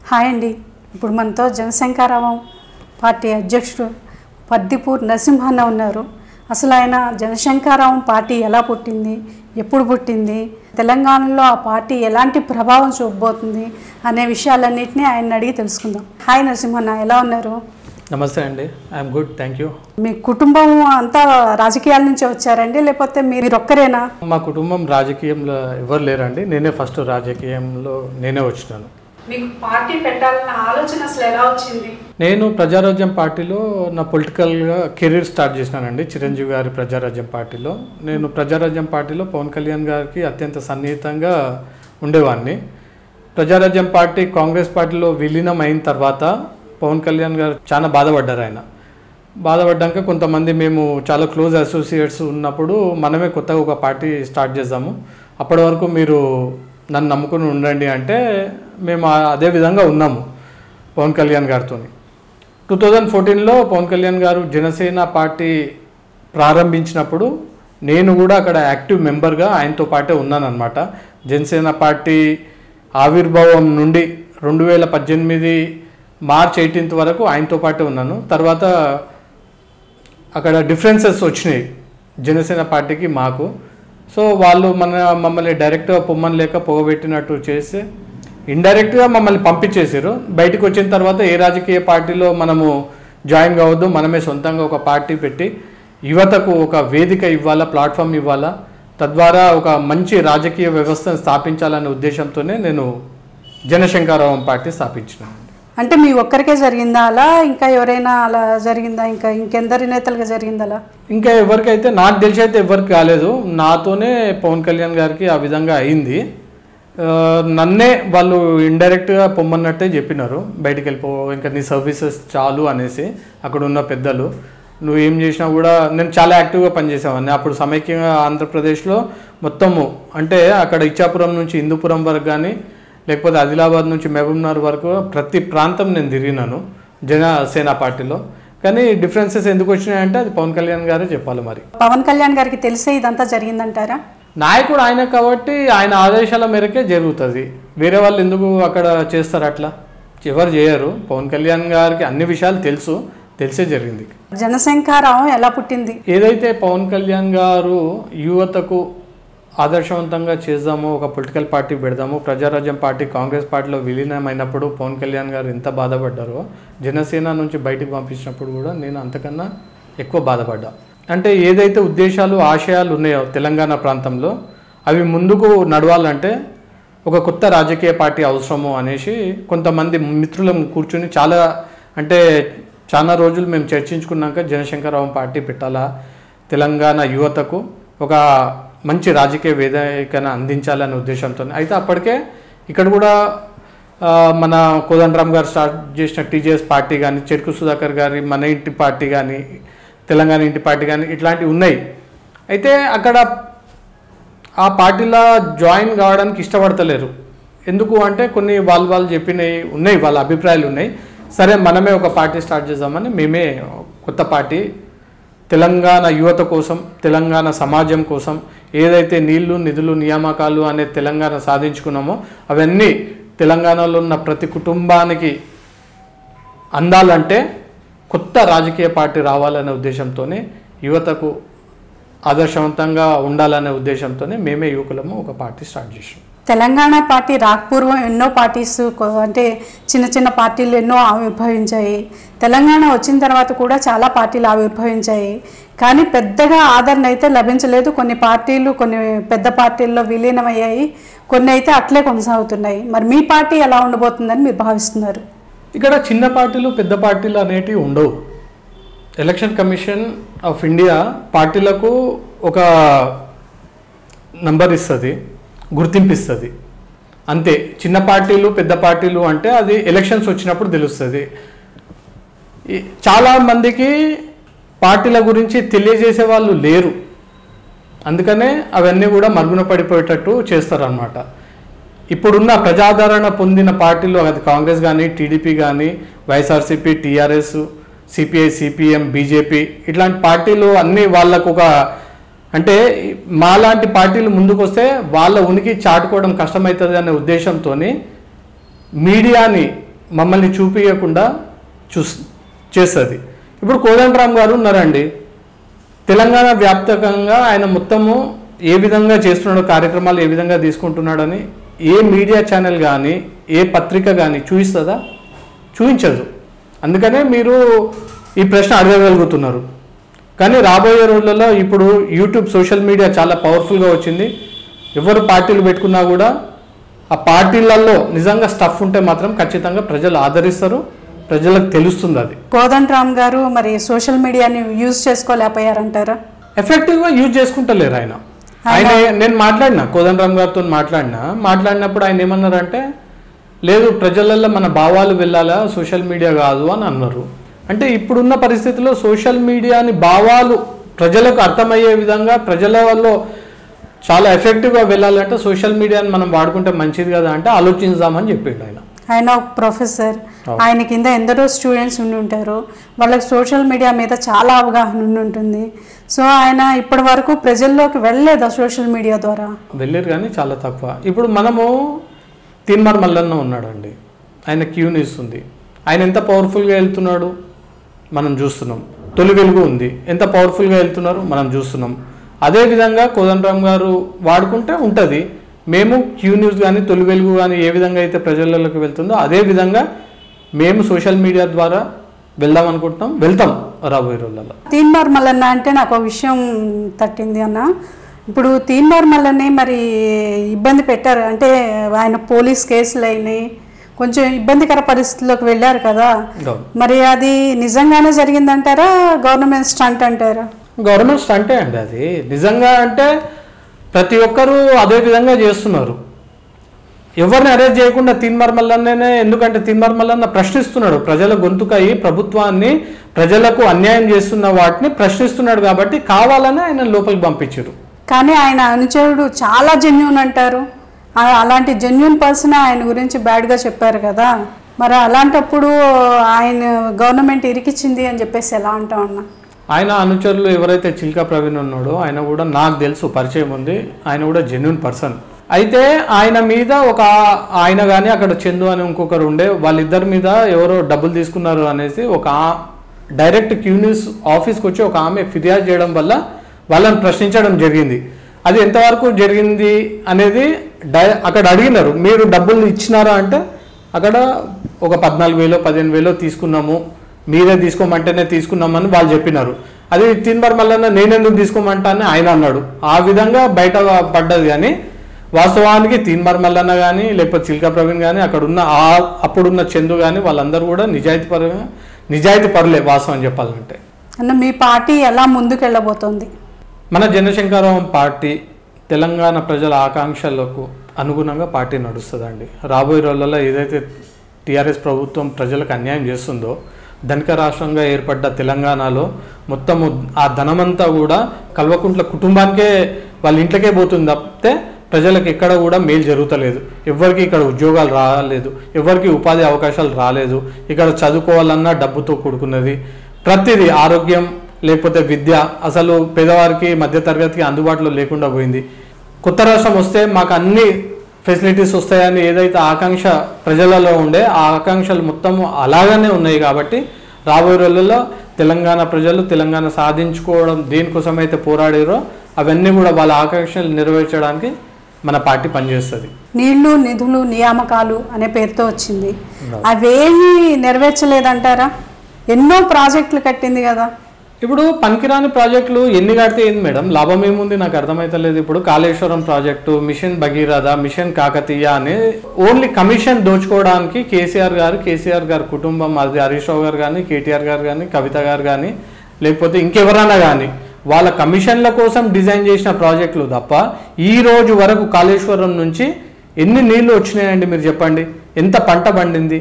Hi అండి ఇప్పుడు మనతో జనశంకారావం పార్టీ అధ్యక్షుడు పద్దిపూర్ నరసింహన్న ఉన్నారు అసలు ఆయన జనశంకారావం పార్టీ ఎలా పుట్టింది ఎప్పుడు పుట్టింది తెలంగాణలో ఆ పార్టీ ఎలాంటి ప్రభావం చూపబోతుంది అనే విషయాలన్నింటినీ ఆయన అడిగి తెలుసుకుందాం హాయ్ నరసింహన్న ఎలా ఉన్నారు నమస్తే అండి ఐఎమ్ గుడ్ థ్యాంక్ యూ మీ కుటుంబం అంతా రాజకీయాల నుంచి వచ్చారండి లేకపోతే మీరు ఒక్కరేనా మా కుటుంబం రాజకీయంలో ఎవరు లేరండి నేనే ఫస్ట్ రాజకీయంలో నేనే వచ్చినాను మీకు పార్టీ పెట్టాలన్న ఆలోచన అసలు ఎలా వచ్చింది నేను ప్రజారాజ్యం పార్టీలో నా పొలిటికల్గా కెరీర్ స్టార్ట్ చేసినానండి చిరంజీవి గారి ప్రజారాజ్యం పార్టీలో నేను ప్రజారాజ్యం పార్టీలో పవన్ కళ్యాణ్ గారికి అత్యంత సన్నిహితంగా ఉండేవాడిని ప్రజారాజ్యం పార్టీ కాంగ్రెస్ పార్టీలో విలీనం అయిన తర్వాత పవన్ కళ్యాణ్ గారు చాలా బాధపడ్డారు ఆయన బాధపడ్డాక కొంతమంది మేము చాలా క్లోజ్ అసోసియేట్స్ ఉన్నప్పుడు మనమే కొత్తగా ఒక పార్టీ స్టార్ట్ చేద్దాము అప్పటి వరకు మీరు నన్ను నమ్ముకుని ఉండండి అంటే మేము ఆ- అదే విధంగా ఉన్నాము పవన్ కళ్యాణ్ గారితో టూ థౌజండ్ ఫోర్టీన్లో పవన్ కళ్యాణ్ గారు జనసేన పార్టీ ప్రారంభించినప్పుడు నేను కూడా అక్కడ యాక్టివ్ మెంబర్గా ఆయనతో పాటే ఉన్నానన్నమాట జనసేన పార్టీ ఆవిర్భావం నుండి రెండు వేల పద్దెనిమిది మార్చ్ ఎయిటీన్త్ వరకు ఆయనతో పాటే ఉన్నాను తర్వాత అక్కడ డిఫరెన్సెస్ వచ్చినాయి జనసేన పార్టీకి మాకు సో వాళ్ళు మన మమ్మల్ని డైరెక్ట్గా పొమ్మని లేక పొగబెట్టినట్టు చేసి ఇండైరెక్ట్గా మమ్మల్ని పంపించేసారు బయటకు వచ్చిన తర్వాత ఏ రాజకీయ పార్టీలో మనము జాయిన్ కావద్దు మనమే సొంతంగా ఒక పార్టీ పెట్టి యువతకు ఒక వేదిక ఇవ్వాలా ప్లాట్ఫామ్ ఇవ్వాలా తద్వారా ఒక మంచి రాజకీయ వ్యవస్థను స్థాపించాలనే ఉద్దేశంతోనే నేను జనశంకారావం పార్టీ స్థాపించినాను అంటే మీ ఒక్కరికే జరిగిందా అలా ఇంకా ఎవరైనా అలా జరిగిందా ఇంకా ఇంకెందరి నేతలుగా జరిగిందా అలా ఇంకా ఎవరికైతే నాకు తెలిసి అయితే ఎవరికి కాలేదు నాతోనే పవన్ కళ్యాణ్ గారికి ఆ విధంగా అయింది ఆ, నన్నే వాళ్ళు ఇండైరెక్ట్గా పొమ్మన్నట్టే చెప్పినారు బయటికి వెళ్ళిపో ఇంకా నీ సర్వీసెస్ చాలు అనేసి అక్కడ ఉన్న పెద్దలు నువ్వు ఏం చేసినా కూడా నేను చాలా యాక్టివ్గా పనిచేసేవాడిని అప్పుడు సమైక్యంగా ఆంధ్రప్రదేశ్లో మొత్తము అంటే అక్కడ ఇచ్చాపురం నుంచి హిందూపురం వరకు కానీ లేకపోతే ఆదిలాబాద్ నుంచి మహబూబ్నగర్ వరకు ప్రతి ప్రాంతం నేను తిరిగినాను జనసేన పార్టీలో కానీ డిఫరెన్సెస్ ఎందుకు వచ్చినాయంటే అది పవన్ కళ్యాణ్ గారే చెప్పాలి మరి పవన్ కళ్యాణ్ గారికి తెలిసే ఇదంతా జరిగిందంటారా నాయకుడు ఆయన కాబట్టి ఆయన ఆదేశాల మేరకే జరుగుతుంది వేరే వాళ్ళు ఎందుకు అక్కడ చేస్తారు అట్లా ఎవరు చేయరు పవన్ కళ్యాణ్ గారికి అన్ని విషయాలు తెలుసు తెలిసే జరిగింది జనశంకారావం ఎలా పుట్టింది ఏదైతే పవన్ కళ్యాణ్ గారు యువతకు ఆదర్శవంతంగా చేద్దాము ఒక పొలిటికల్ పార్టీ పెడదాము ప్రజారాజ్యం పార్టీ కాంగ్రెస్ పార్టీలో విలీనమైనప్పుడు పవన్ కళ్యాణ్ గారు ఎంత బాధపడ్డారో జనసేన నుంచి బయటికి పంపించినప్పుడు కూడా నేను అంతకన్నా ఎక్కువ బాధపడ్డా అంటే ఏదైతే ఉద్దేశాలు ఆశయాలు ఉన్నాయో తెలంగాణ ప్రాంతంలో అవి ముందుకు నడవాలంటే ఒక కొత్త రాజకీయ పార్టీ అవసరము అనేసి కొంతమంది మిత్రులం కూర్చుని చాలా అంటే చాలా రోజులు మేము చర్చించుకున్నాక జనశంకరరావు పార్టీ పెట్టాలా తెలంగాణ యువతకు ఒక మంచి రాజకీయ వేదికను అందించాలనే ఉద్దేశంతో అయితే అప్పటికే ఇక్కడ కూడా ఆ, మన కోదండరామ్ గారు స్టార్ట్ చేసిన టీజేఎస్ పార్టీ కానీ చెరుకు సుధాకర్ గారి మన ఇంటి పార్టీ కానీ తెలంగాణ ఇంటి పార్టీ కానీ ఇట్లాంటివి ఉన్నాయి అయితే అక్కడ ఆ పార్టీలో జాయిన్ కావడానికి ఇష్టపడతలేరు ఎందుకు అంటే కొన్ని వాళ్ళు వాళ్ళు చెప్పినవి ఉన్నాయి వాళ్ళ అభిప్రాయాలు ఉన్నాయి సరే మనమే ఒక పార్టీ స్టార్ట్ చేద్దామని మేమే కొత్త పార్టీ తెలంగాణ యువత కోసం తెలంగాణ సమాజం కోసం ఏదైతే నీళ్లు నిధులు నియామకాలు అనే తెలంగాణ సాధించుకున్నామో అవన్నీ తెలంగాణలో ఉన్న ప్రతి కుటుంబానికి అందాలంటే కొత్త రాజకీయ పార్టీ రావాలనే ఉద్దేశంతోనే యువతకు ఆదర్శవంతంగా ఉండాలనే ఉద్దేశంతోనే మేమే యువకులము ఒక పార్టీ స్టార్ట్ చేసాం తెలంగాణ పార్టీ రాకపూర్వం ఎన్నో పార్టీస్ కొ- అంటే చిన్న చిన్న పార్టీలు ఎన్నో ఆవిర్భవించాయి తెలంగాణ వచ్చిన తర్వాత కూడా చాలా పార్టీలు ఆవిర్భవించాయి కానీ పెద్దగా ఆదరణ అయితే లభించలేదు కొన్ని పార్టీలు కొన్ని పెద్ద పార్టీల్లో విలీనమయ్యాయి కొన్ని అయితే అట్లే కొనసాగుతున్నాయి మరి మీ పార్టీ ఎలా ఉండబోతుందని మీరు భావిస్తున్నారు ఇక్కడ చిన్న పార్టీలు పెద్ద పార్టీలు అనేటివి ఉండవు ఎలక్షన్ కమిషన్ ఆఫ్ ఇండియా పార్టీలకు ఒక నంబర్ ఇస్తుంది గుర్తింపు ఇస్తుంది అంతే చిన్న పార్టీలు పెద్ద పార్టీలు అంటే అది ఎలక్షన్స్ వచ్చినప్పుడు తెలుస్తుంది ఈ- చాలా మందికి పార్టీల గురించి తెలియజేసే వాళ్ళు లేరు అందుకనే అవన్నీ కూడా మరుగున పడిపోయేటట్టు చేస్తారనమాట ఇప్పుడున్న ప్రజాదరణ పొందిన పార్టీలు అది కాంగ్రెస్ కానీ టీడీపీ కానీ YSRCP TRS CPI CPM BJP ఇట్లాంటి పార్టీలు అన్నీ వాళ్ళకు ఒక అంటే మాలాంటి పార్టీలు ముందుకు వస్తే వాళ్ళ ఉనికి చాటుకోవడం కష్టమవుతుంది అనే ఉద్దేశంతో మీడియాని మమ్మల్ని చూపించకుండా చూస్ చేస్తుంది ఇప్పుడు కోదండరామ్ గారు ఉన్నారండి తెలంగాణ వ్యాప్తంగా ఆయన మొత్తము ఏ విధంగా చేస్తున్నాడో కార్యక్రమాలు ఏ విధంగా తీసుకుంటున్నాడని ఏ మీడియా ఛానల్ కానీ ఏ పత్రిక కానీ చూపిస్తుందా చూపించదు అందుకనే మీరు ఈ ప్రశ్న అడగగలుగుతున్నారు కానీ రాబోయే రోజులలో ఇప్పుడు యూట్యూబ్ సోషల్ మీడియా చాలా పవర్ఫుల్గా వచ్చింది ఎవరు పార్టీలు పెట్టుకున్నా కూడా ఆ పార్టీలలో నిజంగా స్టఫ్ ఉంటే మాత్రం ఖచ్చితంగా ప్రజలు ఆదరిస్తారు ప్రజలకు తెలుస్తుంది అది కోదండరామ్ గారు మరి సోషల్ మీడియాని యూజ్ చేసుకోలేకపోయారంటారా ఎఫెక్టివ్గా యూజ్ చేసుకుంటలేరు ఆయన ఆయన నేను మాట్లాడినా కోదండరామ్ గారితో మాట్లాడినా మాట్లాడినప్పుడు ఆయన ఏమన్నారంటే లేదు ప్రజలలో మన భావాలు వెళ్ళాలా సోషల్ మీడియా కాదు అని అన్నారు అంటే ఇప్పుడున్న పరిస్థితిలో సోషల్ మీడియాని భావాలు ప్రజలకు అర్థమయ్యే విధంగా ప్రజలలో చాలా ఎఫెక్టివ్గా వెళ్ళాలంటే సోషల్ మీడియాని మనం వాడుకుంటే మంచిది కదా అంటే ఆలోచించామని చెప్పిండు ఆయన ఆయన ఒక ప్రొఫెసర్ అవును. ఆయన కింద ఎందరో స్టూడెంట్స్ ఉండి ఉంటారు వాళ్ళకి సోషల్ మీడియా మీద చాలా అవగాహన ఉండి ఉంటుంది సో ఆయన ఇప్పటి వరకు ప్రజల్లోకి వెళ్ళలేదా సోషల్ మీడియా ద్వారా వెళ్ళారు కానీ చాలా తక్కువ ఇప్పుడు మనము తీన్మార్ మల్లన్న ఉన్నాడండి ఆయన క్యూని ఇస్తుంది ఆయన ఎంత పవర్ఫుల్గా వెళ్తున్నాడు మనం చూస్తున్నాం తొలి వెలుగు ఉంది ఎంత పవర్ఫుల్గా వెళ్తున్నారు మనం చూస్తున్నాం అదే విధంగా కోదండరామ్ గారు వాడుకుంటే ఉంటుంది మేము క్యూ న్యూస్ కానీ తొలి వెలుగు కానీ ఏ విధంగా అయితే ప్రజలలోకి వెళ్తుందో అదే విధంగా మేము సోషల్ మీడియా ద్వారా వెళ్దాం అనుకుంటున్నాం వెళ్తాం రాబోయే రోజులలో తీన్మార్ మల్లన్న అంటే నాకు ఒక విషయం తట్టింది అన్న ఇప్పుడు తీన్మార్ మల్లన్ని మరి ఇబ్బంది పెట్టారు అంటే ఆయన పోలీస్ కేసులు అయినాయి కొంచెం ఇబ్బందికర పరిస్థితుల్లోకి వెళ్ళారు కదా అవును. మరి అది నిజంగానే జరిగిందంటారా గవర్నమెంట్ స్టంట్ అంటారా గవర్నమెంట్ స్టంటే అండి అది నిజంగా అంటే ప్రతి ఒక్కరూ అదే విధంగా చేస్తున్నారు ఎవరిని అరెస్ట్ చేయకుండా తీన్మార్ మల్లన్ననే ఎందుకంటే తీన్మార్ మల్లన్న ప్రశ్నిస్తున్నాడు ప్రజల గొంతుకయి ప్రభుత్వాన్ని ప్రజలకు అన్యాయం చేస్తున్న వాటిని ప్రశ్నిస్తున్నాడు కాబట్టి కావాలని ఆయన లోపలికి పంపించారు కానీ ఆయన అనుచరుడు చాలా జెన్యున్ అంటారు ఆ- అలాంటి జెన్యున్ పర్సన్ ఆయన గురించి బ్యాడ్గా చెప్పారు కదా మరి అలాంటప్పుడు ఆయన గవర్నమెంట్ ఇరికిచ్చింది అని చెప్పేసి ఎలా అంటాం అన్న ఆయన అనుచరులు ఎవరైతే చిల్కా ప్రవీణ్ ఉన్నాడో ఆయన కూడా నాకు తెలుసు పరిచయం ఉంది ఆయన కూడా జెన్యున్ పర్సన్ అయితే ఆయన మీద ఒక ఆయన కానీ అక్కడ చందు అని ఇంకొకరు ఉండే వాళ్ళిద్దరి మీద ఎవరో డబ్బులు తీసుకున్నారు అనేసి ఒక ఆ- డైరెక్ట్ క్యూ న్యూస్ ఆఫీస్కి వచ్చి ఒక ఆమె ఫిర్యాదు చేయడం వల్ల వాళ్ళని ప్రశ్నించడం జరిగింది అది ఎంతవరకు జరిగింది అనేది డై అక్కడ అడిగినారు మీరు డబ్బులు ఇచ్చినారా అంటే అక్కడ ఒక పద్నాలుగు వేలో పదిహేను వేలో తీసుకున్నాము మీరే తీసుకోమంటేనే తీసుకున్నామని వాళ్ళు చెప్పినారు అది తిన్బర్ మల్లన్న నేనెందుకు తీసుకోమంటా అని ఆయన అన్నాడు ఆ విధంగా బయట పడ్డది కానీ వాస్తవానికి తీన్మర్ మల్లన్న కానీ లేకపోతే చిల్కా ప్రవీణ్ కానీ అక్కడ ఉన్న ఆ అప్పుడున్న చందు కానీ వాళ్ళందరూ కూడా నిజాయితీ పరంగా నిజాయితీ పరులే వాస్తవం చెప్పాలంటే అన్న మీ పార్టీ ఎలా ముందుకు వెళ్ళబోతోంది మన జనశంకరం పార్టీ తెలంగాణ ప్రజల ఆకాంక్షలకు అనుగుణంగా పార్టీ నడుస్తుందండి రాబోయే రోజులలో ఏదైతే టీఆర్ఎస్ ప్రభుత్వం ప్రజలకు అన్యాయం చేస్తుందో ధనిక రాష్ట్రంగా ఏర్పడ్డ తెలంగాణలో మొత్తము ఆ ధనమంతా కూడా కల్వకుంట్ల కుటుంబానికే వాళ్ళ ఇంట్లోకే పోతుంది తప్పితే ప్రజలకు ఎక్కడ కూడా మేలు జరుగుతలేదు ఎవరికి ఇక్కడ ఉద్యోగాలు రాలేదు ఎవరికి ఉపాధి అవకాశాలు రాలేదు ఇక్కడ చదువుకోవాలన్నా డబ్బుతో కూడుకున్నది ప్రతిదీ ఆరోగ్యం లేకపోతే విద్య అసలు పేదవారికి మధ్యతరగతికి అందుబాటులో లేకుండా పోయింది కొత్త రాష్ట్రం వస్తే మాకు అన్ని ఫెసిలిటీస్ వస్తాయని ఏదైతే ఆకాంక్ష ప్రజలలో ఉండే ఆ ఆకాంక్షలు మొత్తము అలాగనే ఉన్నాయి కాబట్టి రాబోయే రోజుల్లో తెలంగాణ ప్రజలు తెలంగాణ సాధించుకోవడం దేనికోసమైతే పోరాడారో అవన్నీ కూడా వాళ్ళ ఆకాంక్షలు నెరవేర్చడానికి మన పార్టీ పనిచేస్తుంది నీళ్లు నిధులు నియామకాలు అనే పేరుతో వచ్చింది అవేమీ నెరవేర్చలేదంటారా ఎన్నో ప్రాజెక్టులు కట్టింది కదా ఇప్పుడు పనికిరాని ప్రాజెక్టులు ఎన్ని కడితే ఏంది మేడం లాభం ఏముంది నాకు అర్థమైతలేదు ఇప్పుడు Kaleshwaram project mission Bhagiratha mission Kakatiya అని ఓన్లీ కమిషన్ దోచుకోవడానికి కేసీఆర్ గారు కేసీఆర్ గారి కుటుంబం అది హరీష్ రావు గారు కానీ కేటీఆర్ గారు కానీ కవిత గారు కానీ లేకపోతే ఇంకెవరైనా కానీ వాళ్ళ కమిషన్ల కోసం డిజైన్ చేసిన ప్రాజెక్టులు తప్ప ఈ రోజు వరకు కాళేశ్వరం నుంచి ఎన్ని నీళ్లు వచ్చినాయండి మీరు చెప్పండి ఎంత పంట పండింది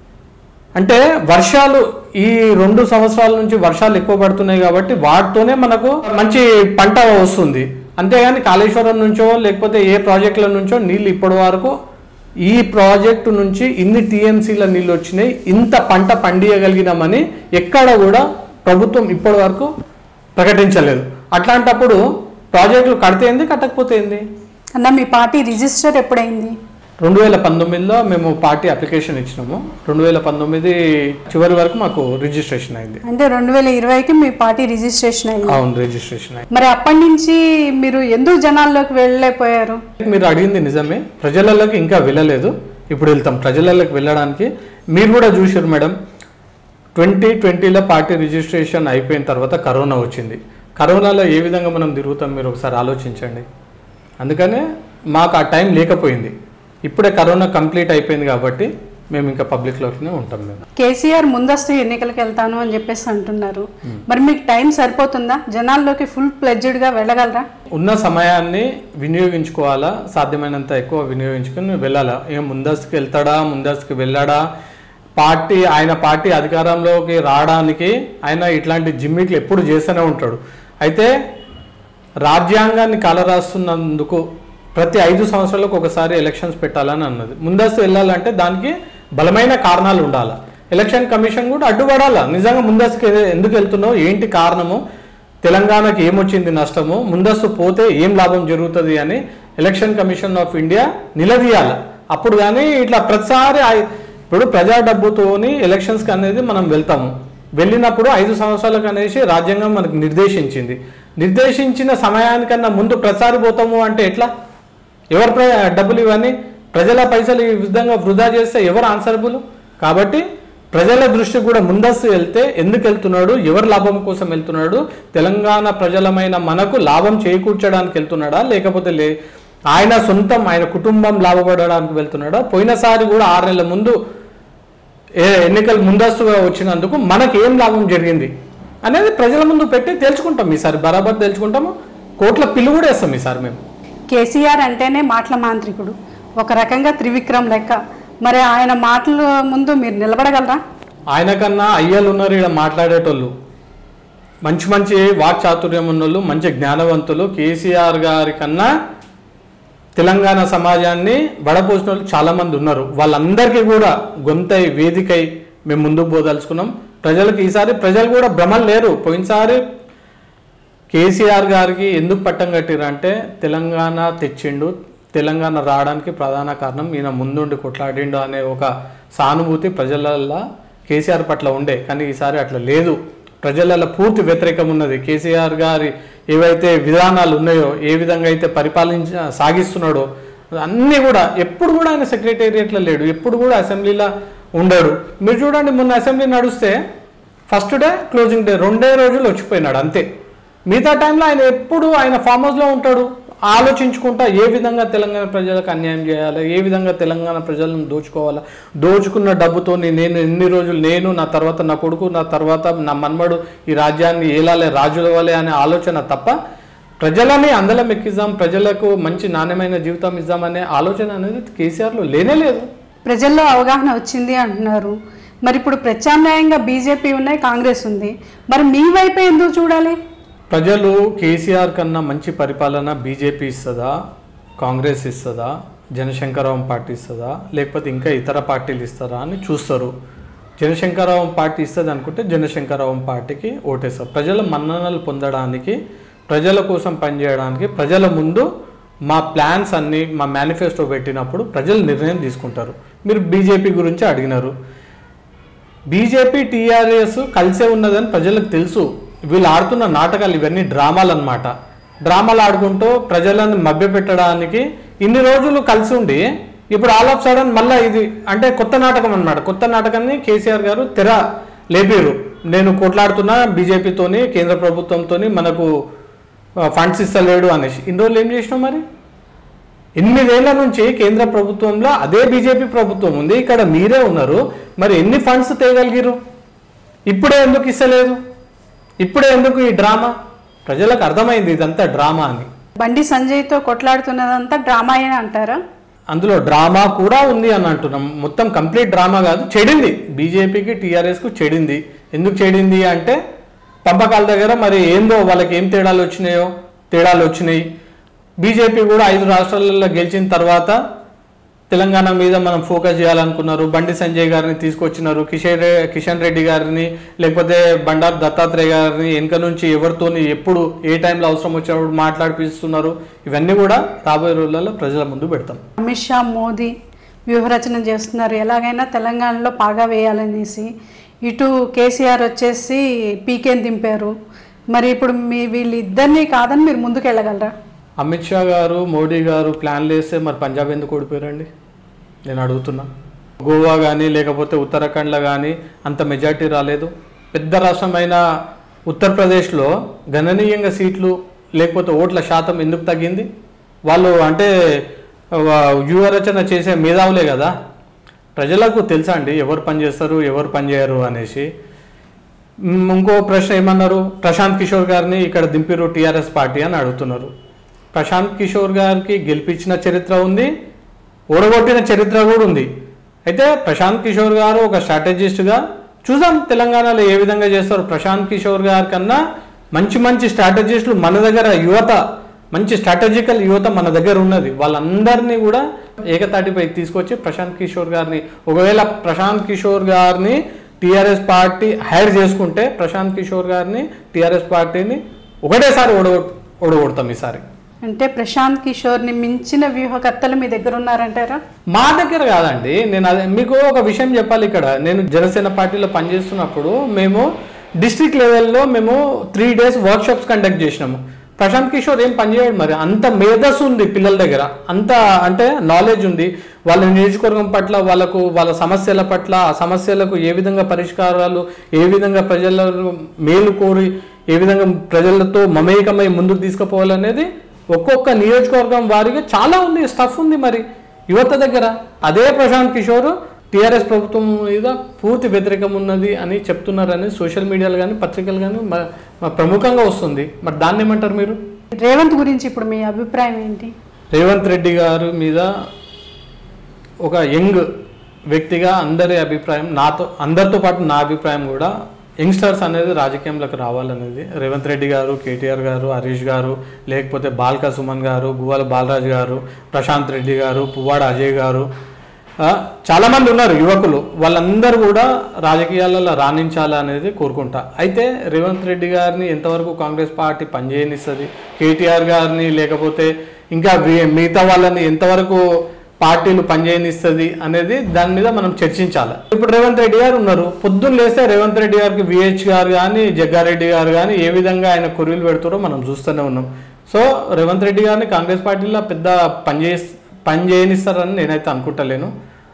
అంటే వర్షాలు ఈ రెండు సంవత్సరాల నుంచి వర్షాలు ఎక్కువ పడుతున్నాయి కాబట్టి వాటితోనే మనకు మంచి పంట వస్తుంది అంతేగాని కాళేశ్వరం నుంచో లేకపోతే ఏ ప్రాజెక్టుల నుంచో నీళ్ళు ఇప్పటి వరకు ఈ ప్రాజెక్టు నుంచి ఇన్ని టీఎంసీల నీళ్ళు వచ్చినాయి ఇంత పంట పండియగలిగినామని ఎక్కడ కూడా ప్రభుత్వం ఇప్పటి వరకు ప్రకటించలేదు అట్లాంటప్పుడు ప్రాజెక్టులు కడితే ఏంది కట్టకపోతే ఏంది అన్న మీ పార్టీ రిజిస్టర్ ఎప్పుడైంది రెండు వేల పంతొమ్మిదిలో మేము పార్టీ అప్లికేషన్ ఇచ్చినాము రెండు వేల పంతొమ్మిది చివరి వరకు మాకు రిజిస్ట్రేషన్ అయింది అంటే రెండు వేల ఇరవైకి మీ పార్టీ రిజిస్ట్రేషన్ అయింది అవును రిజిస్ట్రేషన్ అయింది మరి అప్పటి నుంచి మీరు ఎందుకు జనాల్లోకి వెళ్ళలేకపోయారు మీరు అడిగింది నిజమే ప్రజలలోకి ఇంకా వెళ్ళలేదు ఇప్పుడు వెళ్తాం ప్రజలలోకి వెళ్ళడానికి మీరు కూడా చూసారు మేడం ట్వంటీ ట్వంటీలో పార్టీ రిజిస్ట్రేషన్ అయిపోయిన తర్వాత కరోనా వచ్చింది కరోనాలో ఏ విధంగా మనం తిరుగుతాం మీరు ఒకసారి ఆలోచించండి అందుకనే మాకు ఆ టైం లేకపోయింది ఇప్పుడే కరోనా కంప్లీట్ అయిపోయింది కాబట్టి మేము ఇంకా పబ్లిక్లోనే ఉంటాం మేము కేసీఆర్ ముందస్తు ఎన్నికలకు వెళ్తాను అని చెప్పేసి అంటున్నారు మరి మీకు టైం సరిపోతుందా జనాల్లోకి ఫుల్ ప్లెడ్జ్డ్గా వెళ్ళగలరా ఉన్న సమయాన్ని వినియోగించుకోవాలా సాధ్యమైనంత ఎక్కువ వినియోగించుకుని వెళ్ళాలా ఏం ముందస్తుకు వెళ్తాడా ముందస్తుకు వెళ్ళాడా పార్టీ ఆయన పార్టీ అధికారంలోకి రావడానికి ఆయన ఇట్లాంటి జిమ్మిట్లు ఎప్పుడు చేస్తూనే ఉంటాడు అయితే రాజ్యాంగాన్ని కాలరాస్తున్నందుకు ప్రతి ఐదు సంవత్సరాలకు ఒకసారి ఎలక్షన్స్ పెట్టాలని అన్నది ముందస్తు వెళ్ళాలంటే దానికి బలమైన కారణాలు ఉండాలి ఎలక్షన్ కమిషన్ కూడా అడ్డుపడాలా నిజంగా ముందస్తుకు ఏ- ఎందుకు వెళ్తున్నావు ఏంటి కారణము తెలంగాణకి ఏమొచ్చింది నష్టము ముందస్తు పోతే ఏం లాభం జరుగుతుంది అని ఎలక్షన్ కమిషన్ ఆఫ్ ఇండియా నిలదీయాలి అప్పుడు కానీ ఇట్లా ప్రతిసారి ఆ- ఇప్పుడు ప్రజా డబ్బుతోని ఎలక్షన్స్కి అనేది మనం వెళ్తాము వెళ్ళినప్పుడు ఐదు సంవత్సరాలకు అనేసి రాజ్యాంగం మనకు నిర్దేశించింది నిర్దేశించిన సమయానికన్నా ముందు ప్రతిసారి పోతాము అంటే ఎట్లా ఎవరు ప్ర- డబ్బులు ఇవన్నీ ప్రజల పైసలు ఈ విధంగా వృధా చేస్తే ఎవరు ఆన్సరబుల్ కాబట్టి ప్రజల దృష్టి కూడా ముందస్తు వెళ్తే ఎందుకు వెళ్తున్నాడు ఎవరు లాభం కోసం వెళ్తున్నాడు తెలంగాణ ప్రజలమైన మనకు లాభం చేకూర్చడానికి వెళ్తున్నాడా లేకపోతే లే ఆయన సొంతం ఆయన కుటుంబం లాభపడడానికి వెళ్తున్నాడా పోయినసారి కూడా ఆరు నెలల ముందు ఏ ఎన్నికలు ముందస్తుగా వచ్చినందుకు మనకి ఏం లాభం జరిగింది అనేది ప్రజల ముందు పెట్టి తెలుసుకుంటాం ఈసారి బరాబర్ తెలుసుకుంటాము కోట్ల పిల్లు కూడా వేస్తాం ఈసారి మేము కేసీఆర్ అంటేనే మాటల మాంత్రికుడు ఒక రకంగా త్రివిక్రమ్ లెక్క మరి ఆయన మాటల ముందు మీరు నిలబడగలరా ఆయన కన్నా అయ్యలు ఉన్నారు ఇక్కడ మాట్లాడేటోళ్ళు మంచి మంచి వాక్ చాతుర్యం ఉన్నోళ్ళు మంచి జ్ఞానవంతులు కేసీఆర్ గారి కన్నా తెలంగాణ సమాజాన్ని వడపోసిన వాళ్ళు చాలామంది ఉన్నారు వాళ్ళందరికీ కూడా గొంతై వేదికై మేము ముందుకు పోదలుచుకున్నాం ప్రజలకు ఈసారి ప్రజలు కూడా భ్రమలు లేరు పోయినసారి కేసీఆర్ గారికి ఎందుకు పట్టం కట్టిరంటే తెలంగాణ తెచ్చిండు తెలంగాణ రావడానికి ప్రధాన కారణం ఈయన ముందుండి కొట్లాడిండు అనే ఒక సానుభూతి ప్రజలల్లో కేసీఆర్ పట్ల ఉండే కానీ ఈసారి అట్లా లేదు ప్రజలలో పూర్తి వ్యతిరేకం ఉన్నది కేసీఆర్ గారి ఏవైతే విధానాలు ఉన్నాయో ఏ విధంగా అయితే పరిపాలించ సాగిస్తున్నాడో అన్నీ కూడా ఎప్పుడు కూడా ఆయన సెక్రటేరియట్లో లేడు ఎప్పుడు కూడా అసెంబ్లీలో ఉండడు మీరు చూడండి మొన్న అసెంబ్లీ నడుస్తే ఫస్ట్ డే క్లోజింగ్ డే రెండే రోజులు వచ్చిపోయినాడు అంతే మిగతా టైంలో ఆయన ఎప్పుడు ఆయన ఫామ్ హౌస్లో ఉంటాడు ఆలోచించుకుంటా ఏ విధంగా తెలంగాణ ప్రజలకు అన్యాయం చేయాలి ఏ విధంగా తెలంగాణ ప్రజలను దోచుకోవాలా దోచుకున్న డబ్బుతో నేను ఎన్ని రోజులు నేను నా తర్వాత నా కొడుకు నా తర్వాత నా మన్మడు ఈ రాజ్యాన్ని ఏలాలే రాజుల వలె అనే ఆలోచన తప్ప ప్రజలని అందలం ఎక్కిద్దాం ప్రజలకు మంచి నాణ్యమైన జీవితం ఇద్దామనే ఆలోచన అనేది కేసీఆర్లో లేనే లేదు ప్రజల్లో అవగాహన వచ్చింది అంటున్నారు మరి ఇప్పుడు ప్రత్యామ్నాయంగా బీజేపీ ఉన్నాయి కాంగ్రెస్ ఉంది మరి మీ వైపే ఎందుకు చూడాలి ప్రజలు కేసీఆర్ కన్నా మంచి పరిపాలన బీజేపీ ఇస్తుందా కాంగ్రెస్ ఇస్తుందా జనశంకరరావు పార్టీ ఇస్తుందా లేకపోతే ఇంకా ఇతర పార్టీలు ఇస్తారా అని చూస్తారు జనశంకరరావు పార్టీ ఇస్తుంది అనుకుంటే జనశంకరరావు పార్టీకి ఓటేస్తారు ప్రజల మన్ననలు పొందడానికి ప్రజల కోసం పనిచేయడానికి ప్రజల ముందు మా ప్లాన్స్ అన్ని మా మేనిఫెస్టో పెట్టినప్పుడు ప్రజలు నిర్ణయం తీసుకుంటారు మీరు బీజేపీ గురించి అడిగినారు బీజేపీ టీఆర్ఎస్ కలిసే ఉన్నదని ప్రజలకు తెలుసు వీళ్ళు ఆడుతున్న నాటకాలు ఇవన్నీ డ్రామాలు అనమాట డ్రామాలు ఆడుకుంటూ ప్రజలను మభ్యపెట్టడానికి ఇన్ని రోజులు కలిసి ఉండి ఇప్పుడు ఆల్ ఆఫ్ సడన్ మళ్ళీ ఇది అంటే కొత్త నాటకం అన్నమాట కొత్త నాటకాన్ని కేసీఆర్ గారు తెర లేపారు నేను కొట్లాడుతున్నా బీజేపీతోని కేంద్ర ప్రభుత్వంతోని మనకు ఫండ్స్ ఇస్తలేడు అనేసి ఇన్ని రోజులు ఏం చేసినావు మరి ఎనిమిదేళ్ల నుంచి కేంద్ర ప్రభుత్వంలో అదే బీజేపీ ప్రభుత్వం ఉంది ఇక్కడ మీరే ఉన్నారు మరి ఎన్ని ఫండ్స్ తేగలిగిరు ఇప్పుడే ఎందుకు ఇస్తలేదు ఇప్పుడే ఎందుకు ఈ డ్రామా ప్రజలకు అర్థమైంది ఇదంతా డ్రామా అని బండి సంజయ్తో కొట్లాడుతున్నదంతా డ్రామాయే అంటారా అందులో డ్రామా కూడా ఉంది అని అంటున్నాం మొత్తం కంప్లీట్ డ్రామా కాదు చెడింది బీజేపీకి టీఆర్ఎస్కు చెడింది ఎందుకు చెడింది అంటే పంపకాల దగ్గర మరి ఏందో వాళ్ళకి ఏం తేడాలు వచ్చినాయో తేడాలు వచ్చినాయి బీజేపీ కూడా ఐదు రాష్ట్రాలలో గెలిచిన తర్వాత తెలంగాణ మీద మనం ఫోకస్ చేయాలనుకున్నారు బండి సంజయ్ గారిని తీసుకొచ్చినారు కిషన్ రె కిషన్ రెడ్డి గారిని లేకపోతే బండారు దత్తాత్రేయ గారిని వెనక నుంచి ఎవరితోని ఎప్పుడు ఏ టైంలో అవసరం వచ్చినప్పుడు మాట్లాడిపిస్తున్నారు ఇవన్నీ కూడా రాబోయే రోజులలో ప్రజల ముందు పెడతాం అమిత్ షా మోదీ వ్యూహరచన చేస్తున్నారు ఎలాగైనా తెలంగాణలో పాగా వేయాలనేసి ఇటు కేసీఆర్ వచ్చేసి పీకేని దింపారు మరి ఇప్పుడు మీ వీళ్ళిద్దరినీ కాదని మీరు ముందుకు వెళ్ళగలరా అమిత్ షా గారు మోడీ గారు ప్లాన్లు వేస్తే మరి పంజాబ్ ఎందుకు ఓడిపోయారండి నేను అడుగుతున్నా గోవా కానీ లేకపోతే ఉత్తరాఖండ్లో కానీ అంత మెజార్టీ రాలేదు పెద్ద రాష్ట్రమైన ఉత్తరప్రదేశ్లో గణనీయంగా సీట్లు లేకపోతే ఓట్ల శాతం ఎందుకు తగ్గింది వాళ్ళు అంటే వా- వ్యూహరచన చేసే మేధావులే కదా ప్రజలకు తెలుసా అండి ఎవరు పని చేస్తారు ఎవరు పని చేయరు అనేసి మ్, ఇంకో ప్రశ్న ఏమన్నారు ప్రశాంత్ కిషోర్ గారిని ఇక్కడ దింపిరు టీఆర్ఎస్ పార్టీ అని అడుగుతున్నారు ప్రశాంత్ కిషోర్ గారికి గెలిపించిన చరిత్ర ఉంది ఓడగొట్టిన చరిత్ర కూడా ఉంది అయితే ప్రశాంత్ కిషోర్ గారు ఒక స్ట్రాటజిస్ట్గా చూసాం తెలంగాణలో ఏ విధంగా చేస్తారు ప్రశాంత్ కిషోర్ గారి కన్నా మంచి మంచి స్ట్రాటజిస్టులు మన దగ్గర యువత మంచి స్ట్రాటజికల్ యువత మన దగ్గర ఉన్నది వాళ్ళందరినీ కూడా ఏకతాటిపై తీసుకొచ్చి ప్రశాంత్ కిషోర్ గారిని ఒకవేళ ప్రశాంత్ కిషోర్ గారిని టీఆర్ఎస్ పార్టీ హైర్ చేసుకుంటే ప్రశాంత్ కిషోర్ గారిని టీఆర్ఎస్ పార్టీని ఒకటేసారి ఓడగొ ఓడగొడతాం ఈసారి అంటే ప్రశాంత్ కిషోర్ని మించిన వ్యూహకర్తలు మీ దగ్గర ఉన్నారంటారా మా దగ్గర కాదండి నేను అదే మీకు ఒక విషయం చెప్పాలి ఇక్కడ నేను జనసేన పార్టీలో పనిచేస్తున్నప్పుడు మేము డిస్ట్రిక్ట్ లెవెల్లో మేము త్రీ డేస్ వర్క్షాప్స్ కండక్ట్ చేసినాము ప్రశాంత్ కిషోర్ ఏం పనిచేయడు మరి అంత మేధస్సు ఉంది పిల్లల దగ్గర అంత అంటే నాలెడ్జ్ ఉంది వాళ్ళ నియోజకవర్గం పట్ల వాళ్ళకు వాళ్ళ సమస్యల పట్ల ఆ సమస్యలకు ఏ విధంగా పరిష్కారాలు ఏ విధంగా ప్రజలను మేలు కోరి ఏ విధంగా ప్రజలతో మమేకమై ముందుకు తీసుకుపోవాలనేది ఒక్కొక్క నియోజకవర్గం వారిగా చాలా ఉంది స్టఫ్ ఉంది మరి యువత దగ్గర అదే ప్రశాంత్ కిషోర్ టీఆర్ఎస్ ప్రభుత్వం మీద పూర్తి వ్యతిరేకం ఉన్నది అని చెప్తున్నారని సోషల్ మీడియాలో కానీ పత్రికలు కానీ మ- మ- ప్రముఖంగా వస్తుంది మరి దాన్ని ఏమంటారు మీరు రేవంత్ గురించి ఇప్పుడు మీ అభిప్రాయం ఏంటి రేవంత్ రెడ్డి గారి మీద ఒక యంగ్ వ్యక్తిగా అందరి అభిప్రాయం నాతో అందరితో పాటు నా అభిప్రాయం కూడా యంగ్స్టర్స్ అనేది రాజకీయంలోకి రావాలనేది రేవంత్ రెడ్డి గారు కేటీఆర్ గారు హరీష్ గారు లేకపోతే బాల్కా సుమన్ గారు గువ్వాల బాలరాజ్ గారు ప్రశాంత్ రెడ్డి గారు పువ్వాడ అజయ్ గారు ఆ, చాలామంది ఉన్నారు యువకులు వాళ్ళందరూ కూడా రాజకీయాలలో రాణించాలనేది కోరుకుంటా అయితే రేవంత్ రెడ్డి గారిని ఎంతవరకు కాంగ్రెస్ పార్టీ పనిచేయనిస్తుంది కేటీఆర్ గారిని లేకపోతే ఇంకా వి- మిగతా వాళ్ళని ఎంతవరకు పార్టీలు పనిచేయనిస్తుంది అనేది దాని మీద మనం చర్చించాలి ఇప్పుడు రేవంత్ రెడ్డి గారు ఉన్నారు పొద్దున్న లేస్తే రేవంత్ రెడ్డి గారికి విహెచ్ గారు కానీ జగ్గారెడ్డి గారు కానీ ఏ విధంగా ఆయన కొర్రీలు పెడుతారో మనం చూస్తూనే ఉన్నాం సో రేవంత్ రెడ్డి గారిని కాంగ్రెస్ పార్టీలో పెద్ద పనిచే పని చేయనిస్తారని నేనైతే అనుకుంటలేను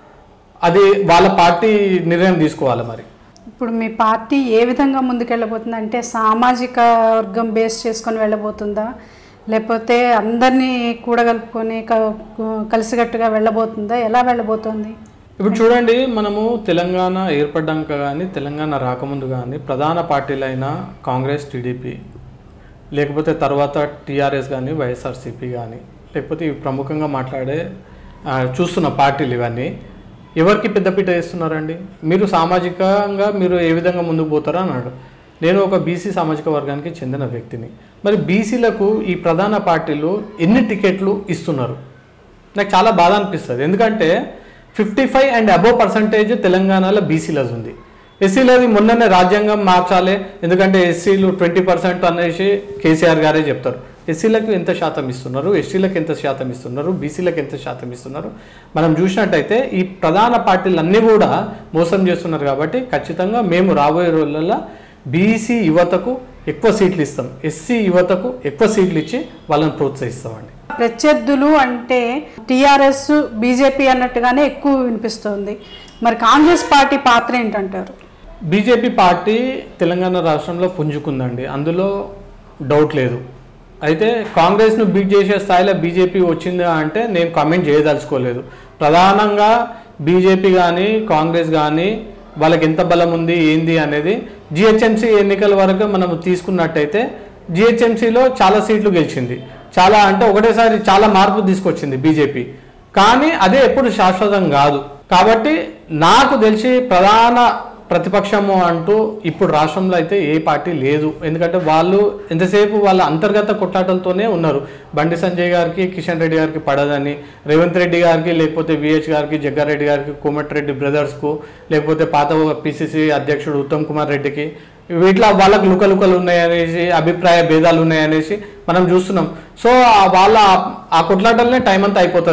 అది వాళ్ళ పార్టీ నిర్ణయం తీసుకోవాలి మరి ఇప్పుడు మీ పార్టీ ఏ విధంగా ముందుకెళ్ళబోతుంది అంటే సామాజిక వర్గం బేస్ చేసుకొని వెళ్ళబోతుందా లేకపోతే అందరినీ కూడగలుపుకొని క- కలిసికట్టుగా వెళ్ళబోతుందా ఎలా వెళ్ళబోతుంది ఇప్పుడు చూడండి మనము తెలంగాణ ఏర్పడ్డాక కానీ తెలంగాణ రాకముందు కానీ ప్రధాన పార్టీలైన కాంగ్రెస్ టీడీపీ లేకపోతే తర్వాత టీఆర్ఎస్ కానీ వైఎస్ఆర్సీపీ కానీ లేకపోతే ఇవి ప్రముఖంగా మాట్లాడే ఆ, చూస్తున్న పార్టీలు ఇవన్నీ ఎవరికి పెద్దపీట వేస్తున్నారండి మీరు సామాజికంగా మీరు ఏ విధంగా ముందుకు పోతారో అన్నాడు నేను ఒక బీసీ సామాజిక వర్గానికి చెందిన వ్యక్తిని మరి బీసీలకు ఈ ప్రధాన పార్టీలు ఎన్ని టికెట్లు ఇస్తున్నారు నాకు చాలా బాధ అనిపిస్తుంది ఎందుకంటే fifty five and above percentage తెలంగాణలో బీసీలది ఉంది ఎస్సీలది మొన్ననే రాజ్యాంగం మార్చాలి ఎందుకంటే ఎస్సీలు ట్వంటీ పర్సెంట్ అనేసి కేసీఆర్ గారే చెప్తారు ఎస్సీలకు ఎంత శాతం ఇస్తున్నారు ఎస్టీలకు ఎంత శాతం ఇస్తున్నారు బీసీలకు ఎంత శాతం ఇస్తున్నారు మనం చూసినట్టయితే ఈ ప్రధాన పార్టీలు అన్నీ కూడా మోసం చేస్తున్నారు కాబట్టి ఖచ్చితంగా మేము రాబోయే రోజులలో బీసీ యువతకు ఎక్కువ సీట్లు ఇస్తాం ఎస్సీ యువతకు ఎక్కువ సీట్లు ఇచ్చి వాళ్ళని ప్రోత్సహిస్తామండి ప్రత్యర్థులు అంటే టీఆర్ఎస్ బీజేపీ అన్నట్టుగానే ఎక్కువ వినిపిస్తుంది మరి కాంగ్రెస్ పార్టీ పాత్ర ఏంటంటారు బీజేపీ పార్టీ తెలంగాణ రాష్ట్రంలో పుంజుకుందండి అందులో డౌట్ లేదు అయితే కాంగ్రెస్ను బీట్ చేసే స్థాయిలో బీజేపీ వచ్చిందా అంటే నేను కామెంట్ చేయదలుచుకోలేదు ప్రధానంగా బీజేపీ కానీ కాంగ్రెస్ కానీ వాళ్ళకి ఎంత బలం ఉంది ఏంది అనేది జిహెచ్ఎంసీ ఎన్నికల వరకు మనం తీసుకున్నట్టయితే జిహెచ్ఎంసీలో చాలా సీట్లు గెలిచింది చాలా అంటే ఒకటేసారి చాలా మార్పు తీసుకొచ్చింది బీజేపీ కానీ అదే ఎప్పుడు శాశ్వతం కాదు కాబట్టి నాకు తెలిసి ప్రధాన ప్రతిపక్షము అంటూ ఇప్పుడు రాష్ట్రంలో అయితే ఏ పార్టీ లేదు ఎందుకంటే వాళ్ళు ఎంతసేపు వాళ్ళ అంతర్గత కొట్లాటలతోనే ఉన్నారు బండి సంజయ్ గారికి కిషన్ రెడ్డి గారికి పడదని రేవంత్ రెడ్డి గారికి లేకపోతే విహెచ్ గారికి జగ్గారెడ్డి గారికి కోమటిరెడ్డి బ్రదర్స్కు లేకపోతే పాత పిసిసి అధ్యక్షుడు ఉత్తమ్ కుమార్ రెడ్డికి వీటిలో వాళ్ళకు లుకలుకలు ఉన్నాయనేసి అభిప్రాయ భేదాలు ఉన్నాయనేసి మనం చూస్తున్నాం సో ఆ వాళ్ళ ఆ- ఆ కొట్లాటలనే టైం అంతా అయిపోతుంది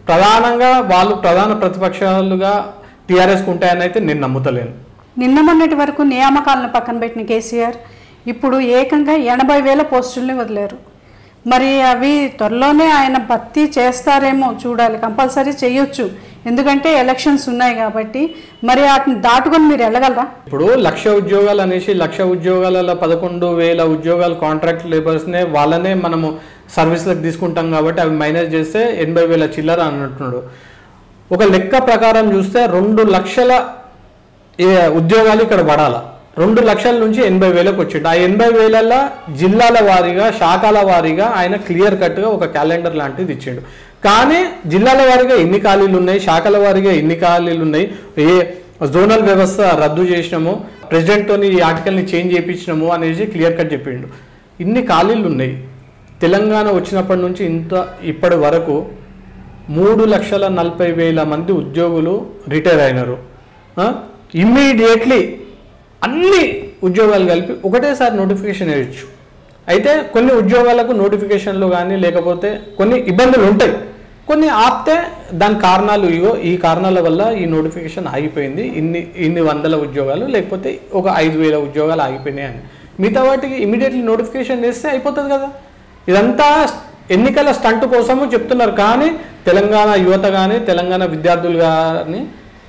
ప్రధానంగా వాళ్ళు ప్రధాన ప్రతిపక్షాలుగా టీఆర్ఎస్కి ఉంటాయని అయితే నేను నమ్ముతలేను నిన్న మొన్నటి వరకు నియామకాలను పక్కన పెట్టిన కేసీఆర్ ఇప్పుడు ఏకంగా ఎనభై వేల పోస్టుల్ని వదిలేరు మరి అవి త్వరలోనే ఆయన భర్తీ చేస్తారేమో చూడాలి కంపల్సరీ చేయొచ్చు ఎందుకంటే ఎలక్షన్స్ ఉన్నాయి కాబట్టి మరి వాటిని దాటుకొని మీరు వెళ్ళగలరా ఇప్పుడు లక్ష ఉద్యోగాలు అనేసి లక్ష ఉద్యోగాలలో పదకొండు వేల ఉద్యోగాలు కాంట్రాక్ట్ లేబర్స్నే వాళ్ళనే మనము సర్వీస్లకు తీసుకుంటాం కాబట్టి అవి మైనస్ చేస్తే ఎనభై వేల చిల్లర అన్నట్టున్నాడు ఒక లెక్క ప్రకారం చూస్తే రెండు లక్షల ఏ ఉద్యోగాలు ఇక్కడ పడాల రెండు లక్షల నుంచి ఎనభై వేలకు వచ్చిండు ఆ ఎనభై వేలల్లో జిల్లాల వారీగా శాఖల వారీగా ఆయన క్లియర్ కట్గా ఒక క్యాలెండర్ లాంటిది ఇచ్చిండు కానీ జిల్లాల వారీగా ఎన్ని ఖాళీలు ఉన్నాయి శాఖల వారీగా ఎన్ని ఖాళీలు ఉన్నాయి ఏ జోనల్ వ్యవస్థ రద్దు చేసినాము ప్రెసిడెంట్తోని ఈ ఆర్టికల్ని చేంజ్ చేయించినాము అనేసి క్లియర్ కట్ చెప్పిండు ఇన్ని ఖాళీలు ఉన్నాయి తెలంగాణ వచ్చినప్పటి నుంచి ఇంత ఇప్పటి వరకు మూడు లక్షల నలభై వేల మంది ఉద్యోగులు రిటైర్ అయినారు ఇమ్మీడియట్లీ అన్ని ఉద్యోగాలు కలిపి ఒకటేసారి నోటిఫికేషన్ వేయచ్చు అయితే కొన్ని ఉద్యోగాలకు నోటిఫికేషన్లు కానీ లేకపోతే కొన్ని ఇబ్బందులు ఉంటాయి కొన్ని ఆపితే దాని కారణాలు ఇగో ఈ కారణాల వల్ల ఈ నోటిఫికేషన్ ఆగిపోయింది ఇన్ని ఇన్ని వందల ఉద్యోగాలు లేకపోతే ఒక ఐదు వేల ఉద్యోగాలు ఆగిపోయినాయి అని మిగతా వాటికి ఇమీడియట్లీ నోటిఫికేషన్ వేస్తే అయిపోతుంది కదా ఇదంతా ఎన్నికల స్టంట్ కోసము చెప్తున్నారు కానీ తెలంగాణ యువత కానీ తెలంగాణ విద్యార్థులు కానీ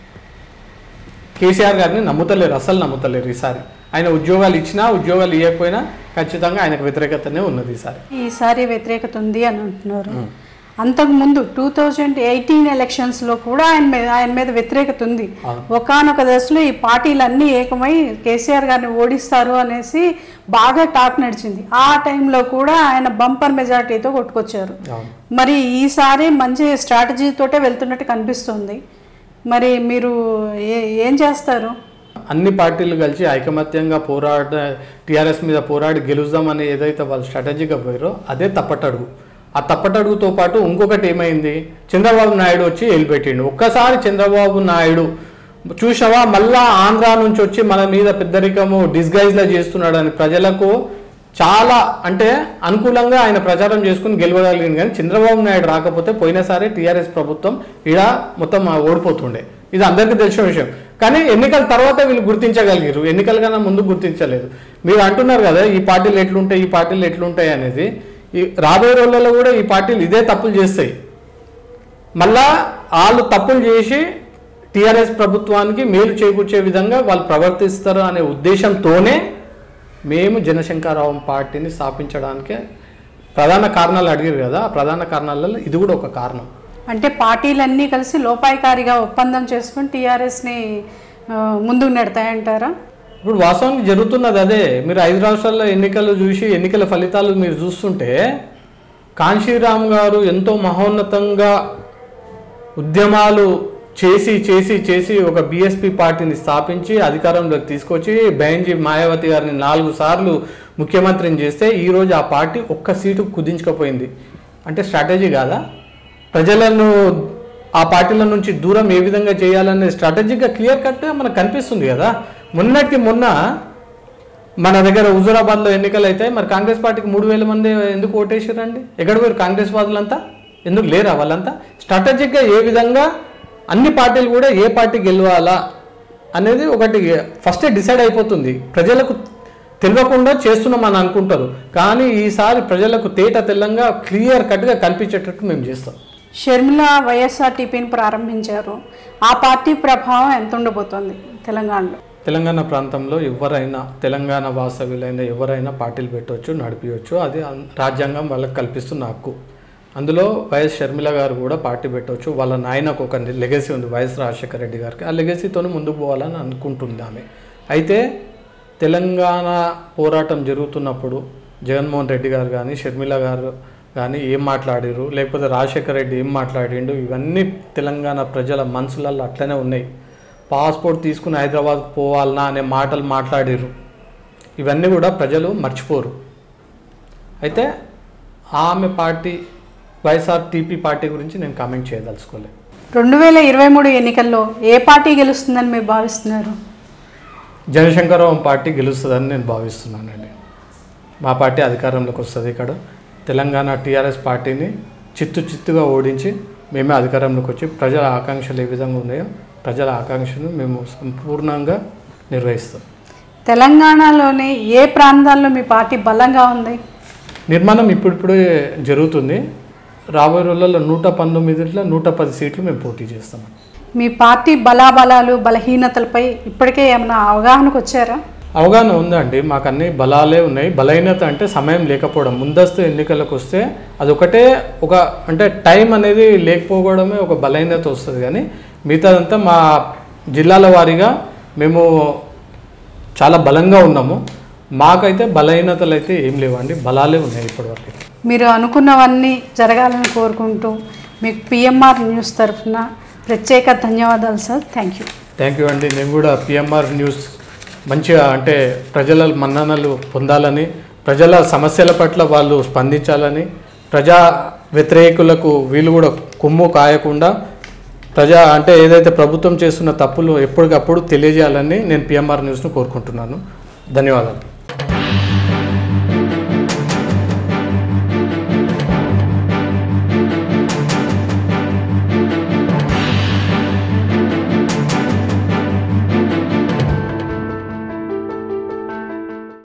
కేసీఆర్ గారిని నమ్ముతలేరు అసలు నమ్ముతలేరు ఈసారి ఆయన ఉద్యోగాలు ఇచ్చినా ఉద్యోగాలు ఇవ్వకపోయినా ఖచ్చితంగా ఆయనకు వ్యతిరేకతనే ఉన్నది ఈసారి ఈసారి వ్యతిరేకత ఉంది అని అంటున్నారు అంతకుముందు టూ థౌజండ్ ఎయిటీన్ ఎలక్షన్స్లో కూడా ఆయన మీద ఆయన మీద వ్యతిరేకత ఉంది అవును. ఒకనొక దశలో ఈ పార్టీలన్నీ ఏకమై కేసీఆర్ గారిని ఓడిస్తారు అనేసి బాగా టాక్ నడిచింది ఆ టైంలో కూడా ఆయన బంపర్ మెజారిటీతో కొట్టుకొచ్చారు అవును మరి ఈసారి మంచి స్ట్రాటజీతోటే వెళ్తున్నట్టు కనిపిస్తుంది మరి మీరు ఏ ఏం చేస్తారు అన్ని పార్టీలు కలిసి ఐకమత్యంగా పోరాడ టీఆర్ఎస్ మీద పోరాడి గెలుద్దామని ఏదైతే వాళ్ళు స్ట్రాటజీగా పోయారో అదే తప్పటడుగు ఆ తప్పటడుగుతో పాటు ఇంకొకటి ఏమైంది చంద్రబాబు నాయుడు వచ్చి వెళ్ళిపెట్టిండు ఒక్కసారి చంద్రబాబు నాయుడు చూసావా మళ్ళా ఆంధ్ర నుంచి వచ్చి మన మీద పెద్దరికము డిస్గైజ్లా చేస్తున్నాడని ప్రజలకు చాలా అంటే అనుకూలంగా ఆయన ప్రచారం చేసుకుని గెలవగలిగింది కానీ చంద్రబాబు నాయుడు రాకపోతే పోయినసారి టీఆర్ఎస్ ప్రభుత్వం ఈడ మొత్తం ఓడిపోతుండే ఇది అందరికీ తెలిసిన విషయం కానీ ఎన్నికల తర్వాత వీళ్ళు గుర్తించగలిగారు ఎన్నికల కన్నా ముందు గుర్తించలేదు మీరు అంటున్నారు కదా ఈ పార్టీలు ఎట్లుంటాయి ఈ పార్టీలు ఎట్లుంటాయి అనేది ఈ రాబోయే రోజులలో కూడా ఈ పార్టీలు ఇదే తప్పులు చేస్తాయి మళ్ళా వాళ్ళు తప్పులు చేసి టీఆర్ఎస్ ప్రభుత్వానికి మేలు చేకూర్చే విధంగా వాళ్ళు ప్రవర్తిస్తారు అనే ఉద్దేశంతోనే మేము జనశంకరావు పార్టీని స్థాపించడానికి ప్రధాన కారణాలు అడిగారు కదా ఆ ప్రధాన కారణాలలో ఇది కూడా ఒక కారణం అంటే పార్టీలన్నీ కలిసి లోపాయికారిగా ఒప్పందం చేసుకుని టీఆర్ఎస్ని ముందుకు నెడతాయంటారా ఇప్పుడు వాస్తవానికి జరుగుతున్నది అదే మీరు ఐదు రాష్ట్రాల్లో ఎన్నికలు చూసి ఎన్నికల ఫలితాలు మీరు చూస్తుంటే కాంశీరామ్ గారు ఎంతో మహోన్నతంగా ఉద్యమాలు చేసి చేసి చేసి ఒక బీఎస్పీ పార్టీని స్థాపించి అధికారంలోకి తీసుకొచ్చి బెంజీ మాయావతి గారిని నాలుగు సార్లు ముఖ్యమంత్రిని చేస్తే ఈరోజు ఆ పార్టీ ఒక్క సీటు కుదించకపోయింది అంటే స్ట్రాటజీ కాదా ప్రజలను ఆ పార్టీల నుంచి దూరం ఏ విధంగా చేయాలనే స్ట్రాటజీగా క్లియర్ కట్గా మనకు కనిపిస్తుంది కదా మొన్నటికి మొన్న మన దగ్గర హుజూరాబాద్లో ఎన్నికలు అయితే మరి కాంగ్రెస్ పార్టీకి మూడు వేల మంది ఎందుకు ఓటేసారండి ఎక్కడ పోయారు కాంగ్రెస్ వాదులంతా ఎందుకు లేరా వాళ్ళంతా స్ట్రాటజిక్గా ఏ విధంగా అన్ని పార్టీలు కూడా ఏ పార్టీ గెలవాలా అనేది ఒకటి ఫస్టే డిసైడ్ అయిపోతుంది ప్రజలకు తెలియకుండా చేస్తున్నామని అనుకుంటారు కానీ ఈసారి ప్రజలకు తేట తెల్లంగా క్లియర్ కట్గా కనిపించేటట్టు మేము చేస్తాం షర్మిల వైఎస్ఆర్టీపీని ప్రారంభించారు ఆ పార్టీ ప్రభావం ఎంత ఉండబోతోంది తెలంగాణలో తెలంగాణ ప్రాంతంలో ఎవరైనా తెలంగాణ వాస్తవ్యులైన ఎవరైనా పార్టీలు పెట్టవచ్చు నడిపించవచ్చు అది అన్- రాజ్యాంగం వాళ్ళకి కల్పిస్తున్న హక్కు అందులో వైఎస్ షర్మిల గారు కూడా పార్టీ పెట్టవచ్చు వాళ్ళ నాయనకు ఒక లెగసీ ఉంది వైఎస్ రాజశేఖర రెడ్డి గారికి ఆ లెగసీతో ముందుకు పోవాలని అనుకుంటుంది ఆమె అయితే తెలంగాణ పోరాటం జరుగుతున్నప్పుడు జగన్మోహన్ రెడ్డి గారు కానీ షర్మిల గారు కానీ ఏం మాట్లాడిరు లేకపోతే రాజశేఖర రెడ్డి ఏం మాట్లాడిండు ఇవన్నీ తెలంగాణ ప్రజల మనసులలో అట్లనే ఉన్నాయి పాస్పోర్ట్ తీసుకుని హైదరాబాద్కు పోవాలనా అనే మాటలు మాట్లాడిరు ఇవన్నీ కూడా ప్రజలు మర్చిపోరు అయితే ఆమె పార్టీ వైఎస్ఆర్టీపీ పార్టీ గురించి నేను కామెంట్ చేయదలుచుకోలేదు రెండు వేల ఇరవై మూడు ఎన్నికల్లో ఏ పార్టీ గెలుస్తుందని మీరు భావిస్తున్నారు జనశంకరరావు పార్టీ గెలుస్తుందని నేను భావిస్తున్నానండి మా పార్టీ అధికారంలోకి వస్తుంది ఇక్కడ తెలంగాణ టీఆర్ఎస్ పార్టీని చిత్తు చిత్తుగా ఓడించి మేమే అధికారంలోకి వచ్చి ప్రజల ఆకాంక్షలు ఏ విధంగా ఉన్నాయో ప్రజల ఆకాంక్షను మేము సంపూర్ణంగా నిర్వహిస్తాం తెలంగాణలోని ఏ ప్రాంతాల్లో మీ పార్టీ బలంగా ఉంది నిర్మాణం ఇప్పుడిప్పుడే జరుగుతుంది రాబోయే రోజుల్లో నూట పంతొమ్మిదిలో నూట పది సీట్లు మేము పోటీ చేస్తాం మీ పార్టీ బలాబలాలు బలహీనతలపై ఇప్పటికే ఏమైనా అవగాహనకు వచ్చారా అవగాహన ఉందండి మాకు అన్ని బలాలే ఉన్నాయి బలహీనత అంటే సమయం లేకపోవడం ముందస్తు ఎన్నికలకు వస్తే అదొకటే ఒక అంటే టైం అనేది లేకపోవడమే ఒక బలహీనత వస్తుంది కానీ మిగతాదంతా మా జిల్లాల వారీగా మేము చాలా బలంగా ఉన్నాము మాకైతే బలహీనతలు అయితే ఏం లేవండి బలాలే ఉన్నాయి ఇప్పటివరకు మీరు అనుకున్నవన్నీ జరగాలని కోరుకుంటూ మీకు పిఎంఆర్ న్యూస్ తరఫున ప్రత్యేక ధన్యవాదాలు sir thank you thank you అండి నేను కూడా పిఎంఆర్ న్యూస్ మంచిగా అంటే ప్రజల మన్ననలు పొందాలని ప్రజల సమస్యల పట్ల వాళ్ళు స్పందించాలని ప్రజా వ్యతిరేకులకు వీళ్ళు కూడా కొమ్ము కాయకుండా ప్రజా అంటే ఏదైతే ప్రభుత్వం చేస్తున్న తప్పులు ఎప్పటికప్పుడు తెలియజేయాలని నేను పిఎంఆర్ న్యూస్ను కోరుకుంటున్నాను ధన్యవాదాలు